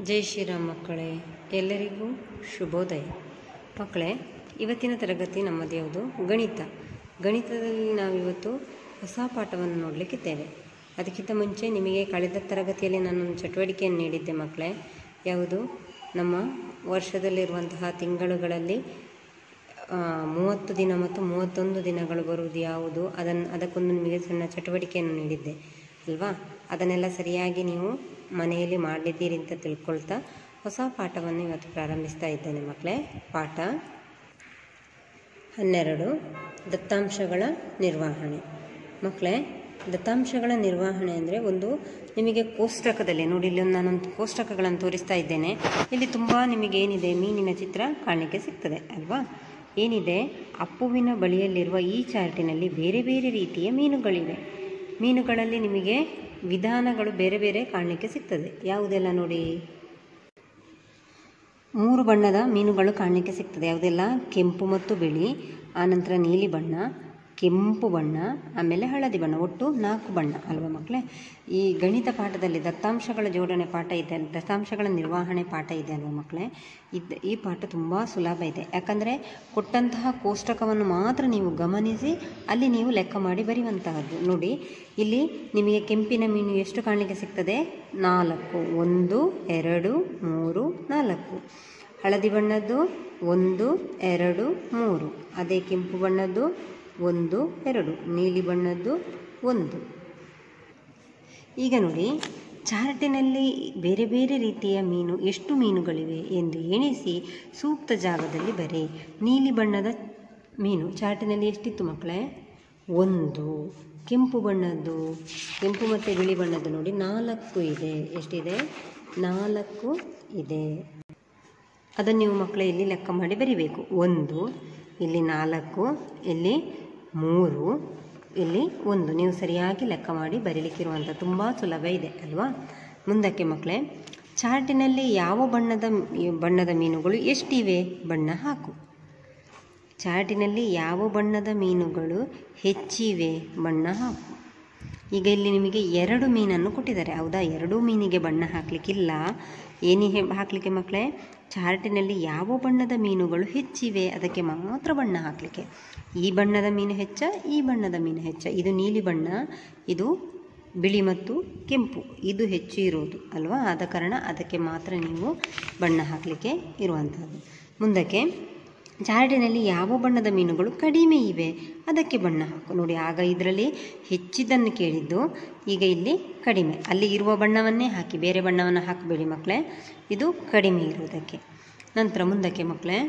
ಜೈ ಶ್ರೀರಾಮ್ ಮಕ್ಕಳೇ ಎಲ್ಲರಿಗೂ ಶುಭೋದಯ ಮಕ್ಕಳೇ ಇವತ್ತಿನ ತರಗತಿ ನಮ್ಮದು ಯಾವುದು ಗಣಿತ ಗಣಿತದಲ್ಲಿ ನಾವಿವತ್ತು ಹೊಸ ಪಾಠವನ್ನು ನೋಡಲಿಕ್ಕಿದ್ದೇವೆ ಅದಕ್ಕಿಂತ ಮುಂಚೆ ನಿಮಗೆ ಕಳೆದ ತರಗತಿಯಲ್ಲಿ ನಾನೊಂದು ಚಟುವಟಿಕೆಯನ್ನು ನೀಡಿದ್ದೆ ಮಕ್ಕಳೇ ಯಾವುದು ನಮ್ಮ ವರ್ಷದಲ್ಲಿರುವಂತಹ ತಿಂಗಳುಗಳಲ್ಲಿ ಆ, ಮೂವತ್ತು ದಿನ ಮತ್ತು ಮೂವತ್ತೊಂದು ದಿನಗಳು ಬರುವುದು ಯಾವುದು ಅದನ್ನು ಅದಕ್ಕೊಂದು ನಿಮಗೆ ಸಣ್ಣ ಚಟುವಟಿಕೆಯನ್ನು ನೀಡಿದ್ದೆ ಅಲ್ವಾ ಅದನ್ನೆಲ್ಲ ಸರಿಯಾಗಿ ನೀವು ಮನೆಯಲ್ಲಿ ಮಾಡಲಿದ್ದೀರಿ ಅಂತ ತಿಳ್ಕೊಳ್ತಾ ಹೊಸ ಪಾಠವನ್ನು ಇವತ್ತು ಪ್ರಾರಂಭಿಸ್ತಾ ಇದ್ದೇನೆ ಮಕ್ಕಳೇ ಪಾಠ ಹನ್ನೆರಡು ದತ್ತಾಂಶಗಳ ನಿರ್ವಹಣೆ ಮಕ್ಕಳೇ ದತ್ತಾಂಶಗಳ ನಿರ್ವಹಣೆ ಅಂದರೆ ಒಂದು ನಿಮಗೆ ಕೋಷ್ಟಕದಲ್ಲಿ ನೋಡಿ ಇಲ್ಲಿ ಒಂದು ನಾನೊಂದು ಕೋಷ್ಟಕಗಳನ್ನು ತೋರಿಸ್ತಾ ಇದ್ದೇನೆ ಇಲ್ಲಿ ತುಂಬ ನಿಮಗೆ ಏನಿದೆ ಮೀನಿನ ಚಿತ್ರ ಕಾಣಲಿಕ್ಕೆ ಸಿಗ್ತದೆ ಅಲ್ವಾ ಏನಿದೆ ಅಪ್ಪುವಿನ ಬಳಿಯಲ್ಲಿರುವ ಈ ಚಾರ್ಟಿನಲ್ಲಿ ಬೇರೆ ಬೇರೆ ರೀತಿಯ ಮೀನುಗಳಿವೆ ಮೀನುಗಳಲ್ಲಿ ನಿಮಗೆ ವಿಧಾನಗಳು ಬೇರೆ ಬೇರೆ ಕಾಣಲಿಕ್ಕೆ ಸಿಗ್ತದೆ ಯಾವುದೆಲ್ಲ ನೋಡಿ ಮೂರು ಬಣ್ಣದ ಮೀನುಗಳು ಕಾಣಲಿಕ್ಕೆ ಸಿಗ್ತದೆ ಯಾವುದೆಲ್ಲ ಕೆಂಪು ಮತ್ತು ಬಿಳಿ ಆನಂತರ ನೀಲಿ ಬಣ್ಣ ಕೆಂಪು ಬಣ್ಣ ಆಮೇಲೆ ಹಳದಿ ಬಣ್ಣ ಒಟ್ಟು ನಾಲ್ಕು ಬಣ್ಣ ಅಲ್ವಾ ಮಕ್ಕಳೇ ಈ ಗಣಿತ ಪಾಠದಲ್ಲಿ ದತ್ತಾಂಶಗಳ ಜೋಡಣೆ ಪಾಠ ಇದೆ ದತ್ತಾಂಶಗಳ ನಿರ್ವಹಣೆ ಪಾಠ ಇದೆ ಅಲ್ವಾ ಮಕ್ಕಳೇ ಇದು ಈ ಪಾಠ ತುಂಬ ಸುಲಭ ಇದೆ ಯಾಕಂದರೆ ಕೊಟ್ಟಂತಹ ಕೋಷ್ಟಕವನ್ನು ಮಾತ್ರ ನೀವು ಗಮನಿಸಿ ಅಲ್ಲಿ ನೀವು ಲೆಕ್ಕ ಮಾಡಿ ಬರೆಯುವಂತಹದ್ದು ನೋಡಿ ಇಲ್ಲಿ ನಿಮಗೆ ಕೆಂಪಿನ ಮೀನು ಎಷ್ಟು ಕಾಣಲಿಕ್ಕೆ ಸಿಗ್ತದೆ ನಾಲ್ಕು ಒಂದು ಎರಡು ಮೂರು ನಾಲ್ಕು ಹಳದಿ ಬಣ್ಣದ್ದು ಒಂದು ಎರಡು ಮೂರು ಅದೇ ಕೆಂಪು ಬಣ್ಣದ್ದು ಒಂದು ಎರಡು ನೀಲಿ ಬಣ್ಣದ್ದು ಒಂದು ಈಗ ನೋಡಿ ಚಾರ್ಟಿನಲ್ಲಿ ಬೇರೆ ಬೇರೆ ರೀತಿಯ ಮೀನು ಎಷ್ಟು ಮೀನುಗಳಿವೆ ಎಂದು ಎಣಿಸಿ ಸೂಕ್ತ ಜಾಗದಲ್ಲಿ ಬರೆ ನೀಲಿ ಬಣ್ಣದ ಮೀನು ಚಾರ್ಟಿನಲ್ಲಿ ಎಷ್ಟಿತ್ತು ಮಕ್ಕಳೇ ಒಂದು ಕೆಂಪು ಬಣ್ಣದ್ದು ಕೆಂಪು ಮತ್ತು ಬಿಳಿ ಬಣ್ಣದ್ದು ನೋಡಿ ನಾಲ್ಕು ಇದೆ ಎಷ್ಟಿದೆ ನಾಲ್ಕು ಇದೆ ಅದನ್ನು ನೀವು ಮಕ್ಕಳೇ ಇಲ್ಲಿ ಲೆಕ್ಕ ಮಾಡಿ ಬರಿಬೇಕು ಒಂದು ಇಲ್ಲಿ ನಾಲ್ಕು ಇಲ್ಲಿ ಮೂರು ಇಲ್ಲಿ ಒಂದು ನೀವು ಸರಿಯಾಗಿ ಲೆಕ್ಕ ಮಾಡಿ ಬರೀಲಿಕ್ಕಿರುವಂಥ ತುಂಬ ಸುಲಭ ಇದೆ ಅಲ್ವಾ ಮುಂದಕ್ಕೆ ಮಕ್ಕಳೇ ಚಾರ್ಟಿನಲ್ಲಿ ಯಾವ ಬಣ್ಣದ ಬಣ್ಣದ ಮೀನುಗಳು ಎಷ್ಟಿವೆ ಬಣ್ಣ ಹಾಕು ಚಾರ್ಟಿನಲ್ಲಿ ಯಾವ ಬಣ್ಣದ ಮೀನುಗಳು ಹೆಚ್ಚಿವೆ ಬಣ್ಣ ಹಾಕು ಈಗ ಇಲ್ಲಿ ನಿಮಗೆ ಎರಡು ಮೀನನ್ನು ಕೊಟ್ಟಿದ್ದಾರೆ ಹೌದಾ ಎರಡೂ ಮೀನಿಗೆ ಬಣ್ಣ ಹಾಕಲಿಕ್ಕಿಲ್ಲ ಏನಿ ಹಾಕಲಿಕ್ಕೆ ಮಕ್ಕಳೇ ಚಾರ್ಟಿನಲ್ಲಿ ಯಾವ ಬಣ್ಣದ ಮೀನುಗಳು ಹೆಚ್ಚಿವೆ ಅದಕ್ಕೆ ಮಾತ್ರ ಬಣ್ಣ ಹಾಕಲಿಕ್ಕೆ ಈ ಬಣ್ಣದ ಮೀನು ಹೆಚ್ಚ ಈ ಬಣ್ಣದ ಮೀನು ಹೆಚ್ಚ ಇದು ನೀಲಿ ಬಣ್ಣ ಇದು ಬಿಳಿ ಮತ್ತು ಕೆಂಪು ಇದು ಹೆಚ್ಚು ಇರುವುದು ಅಲ್ವಾ ಆದ ಕಾರಣ ಅದಕ್ಕೆ ಮಾತ್ರ ನೀವು ಬಣ್ಣ ಹಾಕಲಿಕ್ಕೆ ಇರುವಂಥದ್ದು ಮುಂದಕ್ಕೆ ಚಾರ್ಟಿನಲ್ಲಿ ಯಾವ ಬಣ್ಣದ ಮೀನುಗಳು ಕಡಿಮೆ ಇವೆ ಅದಕ್ಕೆ ಬಣ್ಣ ಹಾಕು ನೋಡಿ ಆಗ ಇದರಲ್ಲಿ ಹೆಚ್ಚಿದ್ದನ್ನು ಕೇಳಿದ್ದು ಈಗ ಇಲ್ಲಿ ಕಡಿಮೆ ಅಲ್ಲಿ ಇರುವ ಬಣ್ಣವನ್ನೇ ಹಾಕಿ ಬೇರೆ ಬಣ್ಣವನ್ನು ಹಾಕಬೇಡಿ ಮಕ್ಕಳೇ ಇದು ಕಡಿಮೆ ಇರುವುದಕ್ಕೆ ನಂತರ ಮುಂದಕ್ಕೆ ಮಕ್ಕಳೇ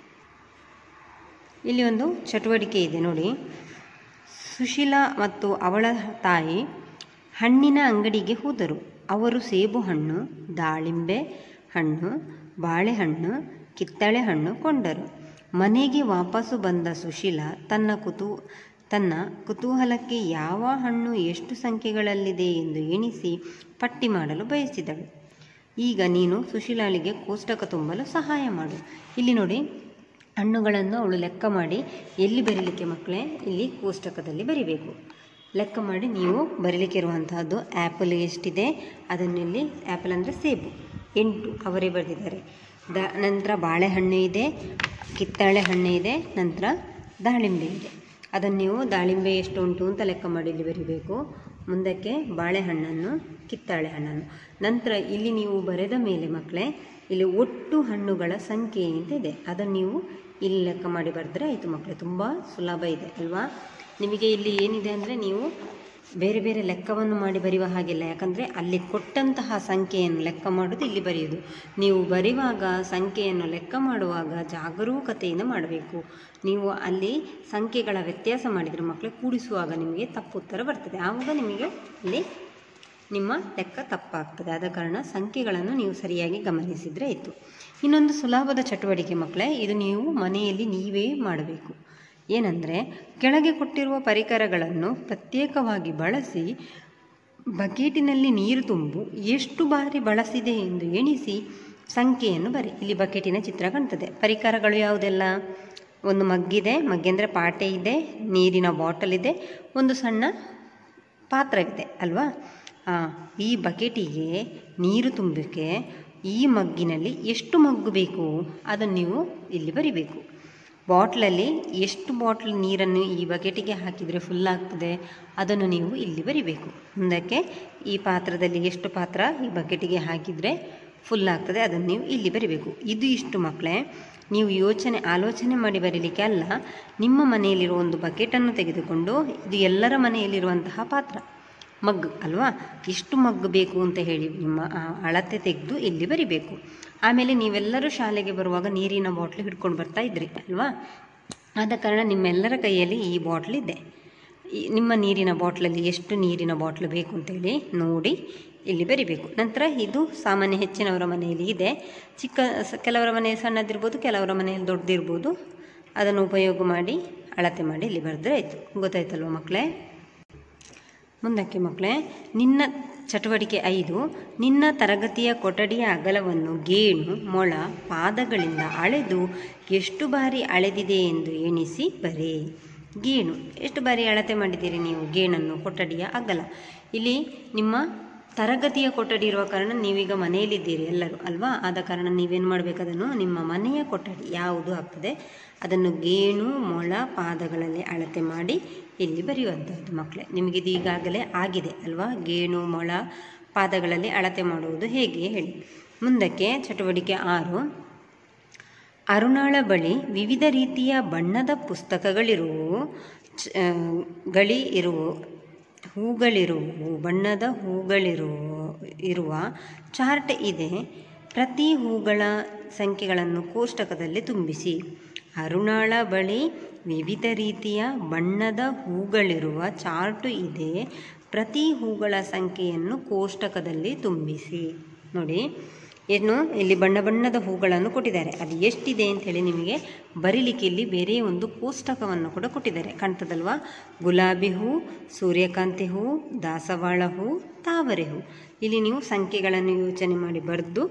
ಇಲ್ಲಿ ಒಂದು ಚಟುವಟಿಕೆ ಇದೆ ನೋಡಿ ಸುಶೀಲಾ ಮತ್ತು ಅವಳ ತಾಯಿ ಹಣ್ಣಿನ ಅಂಗಡಿಗೆ ಹೋದರು ಅವರು ಸೇಬು ಹಣ್ಣು ದಾಳಿಂಬೆ ಹಣ್ಣು ಬಾಳೆಹಣ್ಣು ಕಿತ್ತಳೆ ಹಣ್ಣು ಕೊಂಡರು ಮನೆಗೆ ವಾಪಸ್ಸು ಬಂದ ಸುಶೀಲಾ ತನ್ನ ಕುತೂ ತನ್ನ ಕುತೂಹಲಕ್ಕೆ ಯಾವ ಹಣ್ಣು ಎಷ್ಟು ಸಂಖ್ಯೆಗಳಲ್ಲಿದೆ ಎಂದು ಎಣಿಸಿ ಪಟ್ಟಿ ಮಾಡಲು ಬಯಸಿದಳು ಈಗ ನೀನು ಸುಶೀಲಾಳಿಗೆ ಕೋಷ್ಟಕ ತುಂಬಲು ಸಹಾಯ ಮಾಡು ಇಲ್ಲಿ ನೋಡಿ ಹಣ್ಣುಗಳನ್ನು ಅವಳು ಲೆಕ್ಕ ಮಾಡಿ ಎಲ್ಲಿ ಬರೀಲಿಕ್ಕೆ ಮಕ್ಕಳೇ ಇಲ್ಲಿ ಕೋಷ್ಟಕದಲ್ಲಿ ಬರಿಬೇಕು ಲೆಕ್ಕ ಮಾಡಿ ನೀವು ಬರೀಲಿಕ್ಕೆ ಇರುವಂತಹದ್ದು ಆ್ಯಪಲ್ ಎಷ್ಟಿದೆ ಅದನ್ನಿಲ್ಲಿ ಆ್ಯಪಲ್ ಅಂದರೆ ಸೇಬು ಎಂಟು ಅವರೇ ಬರೆದಿದ್ದಾರೆ ದ ನಂತರ ಬಾಳೆಹಣ್ಣು ಇದೆ ಕಿತ್ತಳೆ ಹಣ್ಣು ಇದೆ ನಂತರ ದಾಳಿಂಬೆ ಇದೆ ಅದನ್ನು ನೀವು ದಾಳಿಂಬೆ ಎಷ್ಟು ಉಂಟು ಅಂತ ಲೆಕ್ಕ ಮಾಡಿ ಇಲ್ಲಿ ಬರಿಬೇಕು ಮುಂದಕ್ಕೆ ಬಾಳೆಹಣ್ಣನ್ನು ಕಿತ್ತಳೆ ಹಣ್ಣನ್ನು ನಂತರ ಇಲ್ಲಿ ನೀವು ಬರೆದ ಮೇಲೆ ಮಕ್ಕಳೇ ಇಲ್ಲಿ ಒಟ್ಟು ಹಣ್ಣುಗಳ ಸಂಖ್ಯೆ ಅಂತ ಇದೆ ಅದನ್ನು ನೀವು ಇಲ್ಲಿ ಲೆಕ್ಕ ಮಾಡಿ ಬರೆದ್ರೆ ಆಯಿತು ಮಕ್ಕಳೇ ತುಂಬ ಸುಲಭ ಇದೆ ಅಲ್ವಾ ನಿಮಗೆ ಇಲ್ಲಿ ಏನಿದೆ ಅಂದರೆ ನೀವು ಬೇರೆ ಬೇರೆ ಲೆಕ್ಕವನ್ನು ಮಾಡಿ ಬರೆಯುವ ಹಾಗಿಲ್ಲ ಯಾಕಂದರೆ ಅಲ್ಲಿ ಕೊಟ್ಟಂತಹ ಸಂಖ್ಯೆಯನ್ನು ಲೆಕ್ಕ ಮಾಡೋದು ಇಲ್ಲಿ ಬರೆಯೋದು ನೀವು ಬರೆಯುವಾಗ ಸಂಖ್ಯೆಯನ್ನು ಲೆಕ್ಕ ಮಾಡುವಾಗ ಜಾಗರೂಕತೆಯಿಂದ ಮಾಡಬೇಕು ನೀವು ಅಲ್ಲಿ ಸಂಖ್ಯೆಗಳ ವ್ಯತ್ಯಾಸ ಮಾಡಿದರೆ ಮಕ್ಕಳು ಕೂಡಿಸುವಾಗ ನಿಮಗೆ ತಪ್ಪು ಉತ್ತರ ಬರ್ತದೆ ಆವಾಗ ನಿಮಗೆ ಅಲ್ಲಿ ನಿಮ್ಮ ಲೆಕ್ಕ ತಪ್ಪಾಗ್ತದೆ ಆದ ಕಾರಣ ಸಂಖ್ಯೆಗಳನ್ನು ನೀವು ಸರಿಯಾಗಿ ಗಮನಿಸಿದರೆ ಆಯಿತು ಇನ್ನೊಂದು ಸುಲಭದ ಚಟುವಟಿಕೆ ಮಕ್ಕಳೇ ಇದು ನೀವು ಮನೆಯಲ್ಲಿ ನೀವೇ ಮಾಡಬೇಕು ಏನಂದರೆ ಕೆಳಗೆ ಕೊಟ್ಟಿರುವ ಪರಿಕರಗಳನ್ನು ಪ್ರತ್ಯೇಕವಾಗಿ ಬಳಸಿ ಬಕೆಟಿನಲ್ಲಿ ನೀರು ತುಂಬು ಎಷ್ಟು ಬಾರಿ ಬಳಸಿದೆ ಎಂದು ಎಣಿಸಿ ಸಂಖ್ಯೆಯನ್ನು ಬರಿ ಇಲ್ಲಿ ಬಕೆಟಿನ ಚಿತ್ರ ಕಾಣ್ತದೆ ಪರಿಕರಗಳು ಯಾವುದೆಲ್ಲ ಒಂದು ಮಗ್ಗಿದೆ ಮಗ್ಗಿ ಅಂದರೆ ಪಾಟೆ ಇದೆ ನೀರಿನ ಬಾಟಲ್ ಇದೆ ಒಂದು ಸಣ್ಣ ಪಾತ್ರವಿದೆ ಅಲ್ವಾ ಈ ಬಕೆಟಿಗೆ ನೀರು ತುಂಬಕ್ಕೆ ಈ ಮಗ್ಗಿನಲ್ಲಿ ಎಷ್ಟು ಮಗ್ಗು ಬೇಕು ಅದನ್ನು ನೀವು ಇಲ್ಲಿ ಬರಿಬೇಕು ಬಾಟ್ಲಲ್ಲಿ ಎಷ್ಟು ಬಾಟ್ಲ್ ನೀರನ್ನು ಈ ಬಕೆಟಿಗೆ ಹಾಕಿದರೆ ಫುಲ್ ಆಗ್ತದೆ ಅದನ್ನು ನೀವು ಇಲ್ಲಿ ಬರಿಬೇಕು ಮುಂದಕ್ಕೆ ಈ ಪಾತ್ರದಲ್ಲಿ ಎಷ್ಟು ಪಾತ್ರ ಈ ಬಕೆಟಿಗೆ ಹಾಕಿದರೆ ಫುಲ್ ಆಗ್ತದೆ ಅದನ್ನು ನೀವು ಇಲ್ಲಿ ಬರಿಬೇಕು ಇದು ಇಷ್ಟು ಮಕ್ಕಳೇ ನೀವು ಯೋಚನೆ ಆಲೋಚನೆ ಮಾಡಿ ಬರೀಲಿಕ್ಕೆ ಅಲ್ಲ ನಿಮ್ಮ ಮನೆಯಲ್ಲಿರುವ ಒಂದು ಬಕೆಟನ್ನು ತೆಗೆದುಕೊಂಡು ಇದು ಎಲ್ಲರ ಮನೆಯಲ್ಲಿರುವಂತಹ ಪಾತ್ರ ಮಗ್ ಅಲ್ವಾ ಇಷ್ಟು ಮಗ್ ಬೇಕು ಅಂತ ಹೇಳಿ ನಿಮ್ಮ ಆ ಅಳತೆ ತೆಗೆದು ಇಲ್ಲಿ ಬರಿಬೇಕು ಆಮೇಲೆ ನೀವೆಲ್ಲರೂ ಶಾಲೆಗೆ ಬರುವಾಗ ನೀರಿನ ಬಾಟ್ಲು ಹಿಡ್ಕೊಂಡು ಬರ್ತಾ ಇದ್ರಿ ಅಲ್ವಾ ಆದ ಕಾರಣ ನಿಮ್ಮೆಲ್ಲರ ಕೈಯಲ್ಲಿ ಈ ಬಾಟ್ಲ್ ಇದೆ ಈ ನಿಮ್ಮ ನೀರಿನ ಬಾಟ್ಲಲ್ಲಿ ಎಷ್ಟು ನೀರಿನ ಬಾಟ್ಲು ಬೇಕು ಅಂತೇಳಿ ನೋಡಿ ಇಲ್ಲಿ ಬರಿಬೇಕು ನಂತರ ಇದು ಸಾಮಾನ್ಯ ಹೆಚ್ಚಿನವರ ಮನೆಯಲ್ಲಿ ಇದೆ ಚಿಕ್ಕ ಸ- ಕೆಲವರ ಮನೆ ಸಣ್ಣದಿರ್ಬೋದು ಕೆಲವರ ಮನೆಯಲ್ಲಿ ದೊಡ್ಡದಿರ್ಬೋದು ಅದನ್ನು ಉಪಯೋಗ ಮಾಡಿ ಅಳತೆ ಮಾಡಿ ಇಲ್ಲಿ ಬರೆದ್ರೆ ಆಯಿತು ಗೊತ್ತಾಯ್ತಲ್ವ ಮಕ್ಕಳೇ ಮುಂದಕ್ಕೆ ಮಕ್ಕಳೇ ನಿನ್ನ ಚಟುವಟಿಕೆ ಐದು ನಿನ್ನ ತರಗತಿಯ ಕೊಠಡಿಯ ಅಗಲವನ್ನು ಗೇಣು ಮೊಳ ಪಾದಗಳಿಂದ ಅಳೆದು ಎಷ್ಟು ಬಾರಿ ಅಳೆದಿದೆ ಎಂದು ಎಣಿಸಿ ಬರೆ ಗೇಣು ಎಷ್ಟು ಬಾರಿ ಅಳತೆ ಮಾಡಿದ್ದೀರಿ ನೀವು ಗೇಣನ್ನು ಕೊಠಡಿಯ ಅಗಲ ಇಲ್ಲಿ ನಿಮ್ಮ ತರಗತಿಯ ಕೊಠಡಿ ಇರುವ ಕಾರಣ ನೀವೀಗ ಮನೆಯಲ್ಲಿದ್ದೀರಿ ಎಲ್ಲರೂ ಅಲ್ವಾ ಆದ ಕಾರಣ ನೀವೇನು ಮಾಡಬೇಕು ಅದನ್ನು ನಿಮ್ಮ ಮನೆಯ ಕೊಠಡಿ ಯಾವುದು ಆಗ್ತದೆ ಅದನ್ನು ಗೇಣು ಮೊಳ ಪಾದಗಳಲ್ಲಿ ಅಳತೆ ಮಾಡಿ ಇಲ್ಲಿ ಬರೆಯುವಂಥದ್ದು ಮಕ್ಕಳೇ ನಿಮಗಿದು ಈಗಾಗಲೇ ಆಗಿದೆ ಅಲ್ವಾ ಗೇಣು ಮೊಳ ಪಾದಗಳಲ್ಲಿ ಅಳತೆ ಮಾಡುವುದು ಹೇಗೆ ಹೇಳಿ ಮುಂದಕ್ಕೆ ಚಟುವಟಿಕೆ ಆರು ಅರುಣಾಳ ಬಳಿ ವಿವಿಧ ರೀತಿಯ ಬಣ್ಣದ ಪುಸ್ತಕಗಳಿರುವು ಚ- ಆ, ಗಳಿ ಇರುವು ಹೂಗಳಿರುವು ಬಣ್ಣದ ಹೂಗಳಿರುವ ಇರುವ ಚಾರ್ಟ್ ಇದೆ ಪ್ರತಿ ಹೂಗಳ ಸಂಖ್ಯೆಗಳನ್ನು ಕೋಷ್ಟಕದಲ್ಲಿ ತುಂಬಿಸಿ ಅರುಣಾಳ ಬಳಿ ವಿವಿಧ ರೀತಿಯ ಬಣ್ಣದ ಹೂಗಳಿರುವ ಚಾರ್ಟು ಇದೆ ಪ್ರತಿ ಹೂಗಳ ಸಂಖ್ಯೆಯನ್ನು ಕೋಷ್ಟಕದಲ್ಲಿ ತುಂಬಿಸಿ ನೋಡಿ ಏನು ಇಲ್ಲಿ ಬಣ್ಣ ಬಣ್ಣದ ಹೂಗಳನ್ನು ಕೊಟ್ಟಿದ್ದಾರೆ ಅದು ಎಷ್ಟಿದೆ ಅಂಥೇಳಿ ನಿಮಗೆ ಬರೀಲಿಕ್ಕೆ ಇಲ್ಲಿ ಬೇರೆ ಒಂದು ಕೋಷ್ಟಕವನ್ನು ಕೂಡ ಕೊಟ್ಟಿದ್ದಾರೆ ಕಾಣ್ತದಲ್ವಾ ಗುಲಾಬಿ ಹೂ ಸೂರ್ಯಕಾಂತಿ ಹೂ ದಾಸವಾಳ ಹೂ ತಾವರೆ ಹೂ ಇಲ್ಲಿ ನೀವು ಸಂಖ್ಯೆಗಳನ್ನು ಯೋಚನೆ ಮಾಡಿ ಬರೆದು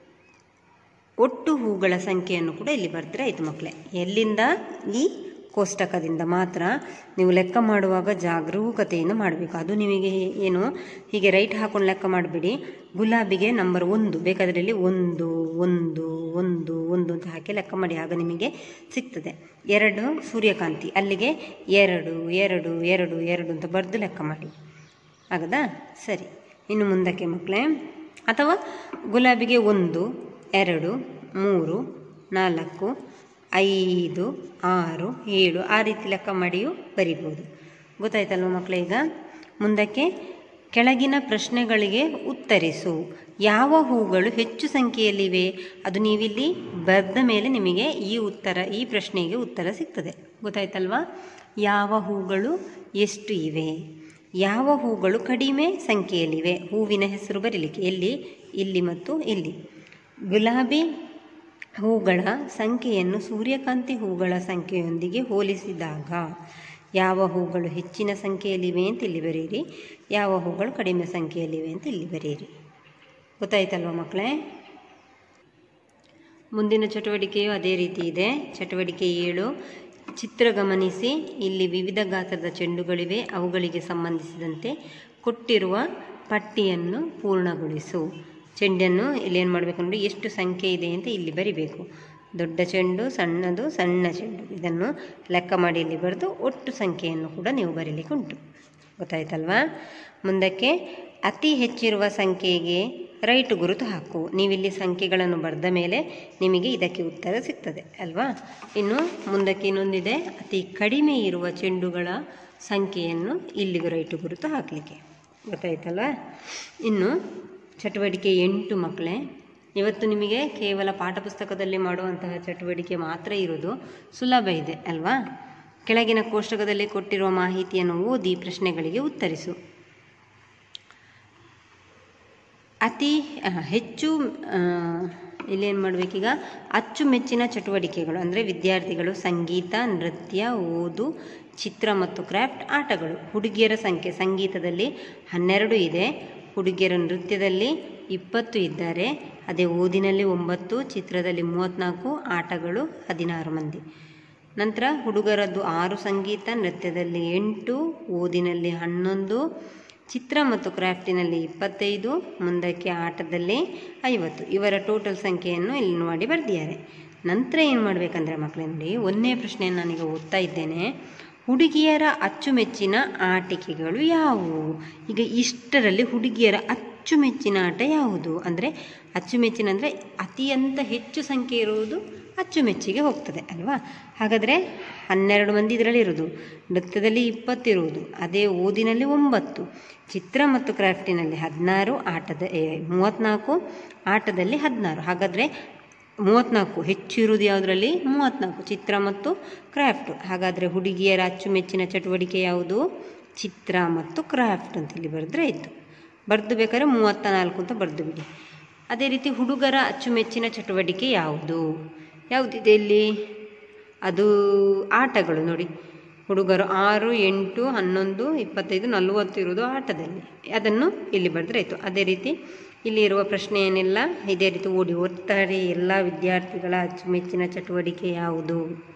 ಒಟ್ಟು ಹೂಗಳ ಸಂಖ್ಯೆಯನ್ನು ಕೂಡ ಇಲ್ಲಿ ಬರೆದ್ರೆ ಆಯಿತು ಮಕ್ಕಳೇ ಎಲ್ಲಿಂದ ಈ ಕೋಷ್ಟಕದಿಂದ ಮಾತ್ರ ನೀವು ಲೆಕ್ಕ ಮಾಡುವಾಗ ಜಾಗರೂಕತೆಯಿಂದ ಮಾಡಬೇಕು ಅದು ನಿಮಗೆ ಏನು ಹೀಗೆ ರೈಟ್ ಹಾಕೊಂಡು ಲೆಕ್ಕ ಮಾಡಿಬಿಡಿ ಗುಲಾಬಿಗೆ ನಂಬರ್ ಒಂದು ಬೇಕಾದರೆ ಇಲ್ಲಿ ಒಂದು ಒಂದು ಒಂದು ಒಂದು ಅಂತ ಹಾಕಿ ಲೆಕ್ಕ ಮಾಡಿ ಆಗ ನಿಮಗೆ ಸಿಗ್ತದೆ ಎರಡು ಸೂರ್ಯಕಾಂತಿ ಅಲ್ಲಿಗೆ ಎರಡು ಎರಡು ಎರಡು ಎರಡು ಅಂತ ಬರೆದು ಲೆಕ್ಕ ಮಾಡಿ ಆಗದಾ ಸರಿ ಇನ್ನು ಮುಂದಕ್ಕೆ ಮಕ್ಕಳೇ ಅಥವಾ ಗುಲಾಬಿಗೆ ಒಂದು ಎರಡು ಮೂರು ನಾಲ್ಕು ಐದು ಆರು ಏಳು ಆ ರೀತಿ ಲೆಕ್ಕ ಮಾಡಿಯೂ ಬರಿಬೋದು ಗೊತ್ತಾಯ್ತಲ್ವ ಮಕ್ಕಳೇ ಈಗ ಮುಂದಕ್ಕೆ ಕೆಳಗಿನ ಪ್ರಶ್ನೆಗಳಿಗೆ ಉತ್ತರಿಸು ಯಾವ ಹೂಗಳು ಹೆಚ್ಚು ಸಂಖ್ಯೆಯಲ್ಲಿವೆ ಅದು ನೀವಿಲ್ಲಿ ಬರೆದ ಮೇಲೆ ನಿಮಗೆ ಈ ಉತ್ತರ ಈ ಪ್ರಶ್ನೆಗೆ ಉತ್ತರ ಸಿಗ್ತದೆ ಗೊತ್ತಾಯ್ತಲ್ವಾ ಯಾವ ಹೂಗಳು ಎಷ್ಟು ಇವೆ ಯಾವ ಹೂಗಳು ಕಡಿಮೆ ಸಂಖ್ಯೆಯಲ್ಲಿವೆ ಹೂವಿನ ಹೆಸರು ಬರೀಲಿಕ್ಕೆ ಎಲ್ಲಿ ಇಲ್ಲಿ ಮತ್ತು ಇಲ್ಲಿ ಗುಲಾಬಿ ಹೂಗಳ ಸಂಖ್ಯೆಯನ್ನು ಸೂರ್ಯಕಾಂತಿ ಹೂಗಳ ಸಂಖ್ಯೆಯೊಂದಿಗೆ ಹೋಲಿಸಿದಾಗ ಯಾವ ಹೂಗಳು ಹೆಚ್ಚಿನ ಸಂಖ್ಯೆಯಲ್ಲಿವೆ ಅಂತ ಇಲ್ಲಿ ಬರೆಯಿರಿ ಯಾವ ಹೂಗಳು ಕಡಿಮೆ ಸಂಖ್ಯೆಯಲ್ಲಿವೆ ಅಂತ ಇಲ್ಲಿ ಬರೆಯಿರಿ ಗೊತ್ತಾಯ್ತಲ್ವ ಮಕ್ಕಳೇ ಮುಂದಿನ ಚಟುವಟಿಕೆಯು ಅದೇ ರೀತಿ ಇದೆ ಚಟುವಟಿಕೆ ಏಳು ಚಿತ್ರ ಗಮನಿಸಿ ಇಲ್ಲಿ ವಿವಿಧ ಗಾತ್ರದ ಚೆಂಡುಗಳಿವೆ ಅವುಗಳಿಗೆ ಸಂಬಂಧಿಸಿದಂತೆ ಕೊಟ್ಟಿರುವ ಪಟ್ಟಿಯನ್ನು ಪೂರ್ಣಗೊಳಿಸು ಚೆಂಡನ್ನು ಇಲ್ಲಿ ಏನು ಮಾಡಬೇಕು ನೋಡಿ ಎಷ್ಟು ಸಂಖ್ಯೆ ಇದೆ ಅಂತ ಇಲ್ಲಿ ಬರಿಬೇಕು ದೊಡ್ಡ ಚೆಂಡು ಸಣ್ಣದು ಸಣ್ಣ ಚೆಂಡು ಇದನ್ನು ಲೆಕ್ಕ ಮಾಡಿ ಇಲ್ಲಿ ಬರೆದು ಒಟ್ಟು ಸಂಖ್ಯೆಯನ್ನು ಕೂಡ ನೀವು ಬರೀಲಿಕ್ಕೆ ಉಂಟು ಗೊತ್ತಾಯ್ತಲ್ವಾ ಮುಂದಕ್ಕೆ ಅತಿ ಹೆಚ್ಚಿರುವ ಸಂಖ್ಯೆಗೆ ರೈಟ್ ಗುರುತು ಹಾಕು ನೀವಿಲ್ಲಿ ಸಂಖ್ಯೆಗಳನ್ನು ಬರೆದ ಮೇಲೆ ನಿಮಗೆ ಇದಕ್ಕೆ ಉತ್ತರ ಸಿಗ್ತದೆ ಅಲ್ವಾ ಇನ್ನು ಮುಂದಕ್ಕೆ ಇನ್ನೊಂದಿದೆ ಅತಿ ಕಡಿಮೆ ಇರುವ ಚೆಂಡುಗಳ ಸಂಖ್ಯೆಯನ್ನು ಇಲ್ಲಿಗೆ ರೈಟ್ ಗುರುತು ಹಾಕಲಿಕ್ಕೆ ಗೊತ್ತಾಯ್ತಲ್ವಾ ಇನ್ನು ಚಟುವಟಿಕೆ ಎಂಟು ಮಕ್ಕಳೇ ಇವತ್ತು ನಿಮಗೆ ಕೇವಲ ಪಾಠಪುಸ್ತಕದಲ್ಲಿ ಮಾಡುವಂತಹ ಚಟುವಟಿಕೆ ಮಾತ್ರ ಇರೋದು ಸುಲಭ ಇದೆ ಅಲ್ವಾ ಕೆಳಗಿನ ಕೋಷ್ಟಕದಲ್ಲಿ ಕೊಟ್ಟಿರುವ ಮಾಹಿತಿಯನ್ನು ಓದಿ ಪ್ರಶ್ನೆಗಳಿಗೆ ಉತ್ತರಿಸು ಅತಿ ಆ, ಹೆಚ್ಚು ಆ, ಇಲ್ಲೇನು ಮಾಡಬೇಕೀಗ ಅಚ್ಚುಮೆಚ್ಚಿನ ಚಟುವಟಿಕೆಗಳು ಅಂದರೆ ವಿದ್ಯಾರ್ಥಿಗಳು ಸಂಗೀತ ನೃತ್ಯ ಓದು ಚಿತ್ರ ಮತ್ತು ಕ್ರಾಫ್ಟ್ ಆಟಗಳು ಹುಡುಗಿಯರ ಸಂಖ್ಯೆ ಸಂಗೀತದಲ್ಲಿ ಹನ್ನೆರಡು ಇದೆ ಹುಡುಗಿಯರ ನೃತ್ಯದಲ್ಲಿ ಇಪ್ಪತ್ತು ಇದ್ದಾರೆ ಅದೇ ಓದಿನಲ್ಲಿ ಒಂಬತ್ತು ಚಿತ್ರದಲ್ಲಿ ಮೂವತ್ತ್ನಾಲ್ಕು ಆಟಗಳು ಹದಿನಾರು ಮಂದಿ ನಂತರ ಹುಡುಗರದ್ದು ಆರು ಸಂಗೀತ ನೃತ್ಯದಲ್ಲಿ ಎಂಟು ಓದಿನಲ್ಲಿ ಹನ್ನೊಂದು ಚಿತ್ರ ಮತ್ತು ಕ್ರಾಫ್ಟಿನಲ್ಲಿ ಇಪ್ಪತ್ತೈದು ಮುಂದಕ್ಕೆ ಆಟದಲ್ಲಿ ಐವತ್ತು ಇವರ ಟೋಟಲ್ ಸಂಖ್ಯೆಯನ್ನು ಇಲ್ಲಿ ಮಾಡಿ ಬರೆದಿದ್ದಾರೆ ನಂತರ ಏನು ಮಾಡಬೇಕಂದ್ರೆ ಮಕ್ಕಳೇ ನೋಡಿ ಒಂದನೇ ಪ್ರಶ್ನೆಯನ್ನು ನಾನೀಗ ಓದ್ತಾ ಇದ್ದೇನೆ ಹುಡುಗಿಯರ ಅಚ್ಚುಮೆಚ್ಚಿನ ಆಟಿಕೆಗಳು ಯಾವುವು ಈಗ ಇಷ್ಟರಲ್ಲಿ ಹುಡುಗಿಯರ ಅಚ್ಚುಮೆಚ್ಚಿನ ಆಟ ಯಾವುದು ಅಂದರೆ ಅಚ್ಚುಮೆಚ್ಚಿನ ಅಂದರೆ ಅತಿಯಂತ ಹೆಚ್ಚು ಸಂಖ್ಯೆ ಇರುವುದು ಅಚ್ಚುಮೆಚ್ಚಿಗೆ ಹೋಗ್ತದೆ ಅಲ್ವಾ ಹಾಗಾದರೆ ಹನ್ನೆರಡು ಮಂದಿ ಇದರಲ್ಲಿ ಇರೋದು ನೃತ್ಯದಲ್ಲಿ ಇಪ್ಪತ್ತಿರುವುದು ಅದೇ ಓದಿನಲ್ಲಿ ಒಂಬತ್ತು ಚಿತ್ರ ಮತ್ತು ಕ್ರಾಫ್ಟಿನಲ್ಲಿ ಹದಿನಾರು ಆಟದ ಏ, ಮೂವತ್ತ್ನಾಲ್ಕು ಆಟದಲ್ಲಿ ಹದಿನಾರು ಹಾಗಾದರೆ ಮೂವತ್ತ್ನಾಲ್ಕು ಹೆಚ್ಚು ಇರುವುದು ಯಾವುದರಲ್ಲಿ ಮೂವತ್ತ್ನಾಲ್ಕು ಚಿತ್ರ ಮತ್ತು ಕ್ರಾಫ್ಟ್ ಹಾಗಾದರೆ ಹುಡುಗಿಯರ ಅಚ್ಚುಮೆಚ್ಚಿನ ಚಟುವಟಿಕೆ ಯಾವುದು ಚಿತ್ರ ಮತ್ತು ಕ್ರಾಫ್ಟ್ ಅಂತ ಇಲ್ಲಿ ಬರೆದ್ರೆ ಆಯಿತು ಬರೆದು ಬೇಕಾದ್ರೆ ಮೂವತ್ತ ನಾಲ್ಕು ಅಂತ ಬರೆದು ಬಿಡಿ ಅದೇ ರೀತಿ ಹುಡುಗರ ಅಚ್ಚುಮೆಚ್ಚಿನ ಚಟುವಟಿಕೆ ಯಾವುದು ಯಾವುದಿದೆ ಇಲ್ಲಿ ಅದು ಆಟಗಳು ನೋಡಿ ಹುಡುಗರು ಆರು ಎಂಟು ಹನ್ನೊಂದು ಇಪ್ಪತ್ತೈದು ನಲವತ್ತು ಇರುವುದು ಆಟದಲ್ಲಿ ಅದನ್ನು ಇಲ್ಲಿ ಬರೆದ್ರೆ ಆಯಿತು ಅದೇ ರೀತಿ ಇಲ್ಲಿ ಇರುವ ಪ್ರಶ್ನೆ ಏನಿಲ್ಲ ಇದೇ ರೀತಿ ಓಡಿ ಒಟ್ಟಾರೆ ಎಲ್ಲ ವಿದ್ಯಾರ್ಥಿಗಳ ಅಚ್ಚುಮೆಚ್ಚಿನ ಚಟುವಟಿಕೆ ಯಾವುದು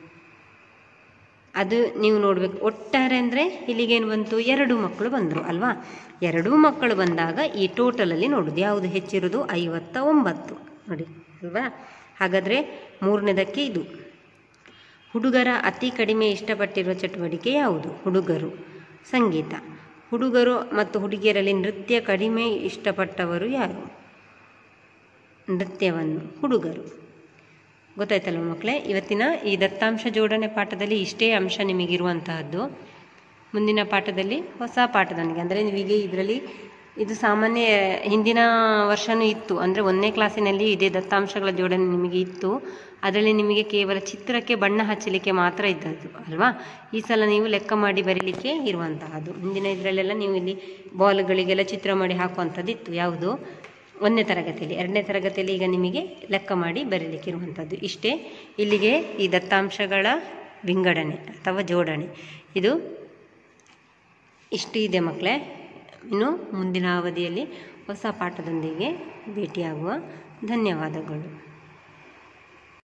ಅದು ನೀವು ನೋಡಬೇಕು ಒಟ್ಟಾರೆ ಅಂದರೆ ಇಲ್ಲಿಗೇನು ಬಂತು ಎರಡು ಮಕ್ಕಳು ಬಂದರು ಅಲ್ವಾ ಎರಡೂ ಮಕ್ಕಳು ಬಂದಾಗ ಈ ಟೋಟಲಲ್ಲಿ ನೋಡೋದು ಯಾವುದು ಹೆಚ್ಚಿರೋದು ಐವತ್ತ ಒಂಬತ್ತು ನೋಡಿ ಅಲ್ವಾ ಹಾಗಾದರೆ ಮೂರನೇದಕ್ಕೆ ಇದು ಹುಡುಗರ ಅತಿ ಕಡಿಮೆ ಇಷ್ಟಪಟ್ಟಿರುವ ಚಟುವಟಿಕೆ ಯಾವುದು ಹುಡುಗರು ಸಂಗೀತ ಹುಡುಗರು ಮತ್ತು ಹುಡುಗಿಯರಲ್ಲಿ ನೃತ್ಯ ಕಡಿಮೆ ಇಷ್ಟಪಟ್ಟವರು ಯಾರು ನೃತ್ಯವನ್ನು ಹುಡುಗರು ಗೊತ್ತಾಯ್ತಲ್ವ ಮಕ್ಕಳೇ ಇವತ್ತಿನ ಈ ದತ್ತಾಂಶ ಜೋಡಣೆ ಪಾಠದಲ್ಲಿ ಇಷ್ಟೇ ಅಂಶ ನಿಮಗಿರುವಂತಹದ್ದು ಮುಂದಿನ ಪಾಠದಲ್ಲಿ ಹೊಸ ಪಾಠದೊಂದಿಗೆ ಅಂದರೆ ನೀವೀಗ ಇದರಲ್ಲಿ ಇದು ಸಾಮಾನ್ಯ ಹಿಂದಿನ ವರ್ಷವೂ ಇತ್ತು ಅಂದರೆ ಒಂದನೇ ಕ್ಲಾಸಿನಲ್ಲಿ ಇದೇ ದತ್ತಾಂಶಗಳ ಜೋಡಣೆ ನಿಮಗೆ ಇತ್ತು ಅದರಲ್ಲಿ ನಿಮಗೆ ಕೇವಲ ಚಿತ್ರಕ್ಕೆ ಬಣ್ಣ ಹಚ್ಚಲಿಕ್ಕೆ ಮಾತ್ರ ಇದ್ದದ್ದು ಅಲ್ವಾ ಈ ಸಲ ನೀವು ಲೆಕ್ಕ ಮಾಡಿ ಬರೀಲಿಕ್ಕೆ ಇರುವಂತಹದ್ದು ಹಿಂದಿನ ಇದರಲ್ಲೆಲ್ಲ ನೀವು ಇಲ್ಲಿ ಬಾಲ್ಗಳಿಗೆಲ್ಲ ಚಿತ್ರ ಮಾಡಿ ಹಾಕುವಂಥದ್ದು ಇತ್ತು ಯಾವುದು ಒಂದನೇ ತರಗತಿಯಲ್ಲಿ ಎರಡನೇ ತರಗತಿಯಲ್ಲಿ ಈಗ ನಿಮಗೆ ಲೆಕ್ಕ ಮಾಡಿ ಬರೀಲಿಕ್ಕೆ ಇರುವಂಥದ್ದು ಇಷ್ಟೇ ಇಲ್ಲಿಗೆ ಈ ದತ್ತಾಂಶಗಳ ವಿಂಗಡಣೆ ಅಥವಾ ಜೋಡಣೆ ಇದು ಇಷ್ಟು ಇದೆ ಮಕ್ಕಳೇ ಇನ್ನು ಮುಂದಿನ ಅವಧಿಯಲ್ಲಿ ಹೊಸ ಪಾಠದೊಂದಿಗೆ ಭೇಟಿಯಾಗುವ ಧನ್ಯವಾದಗಳು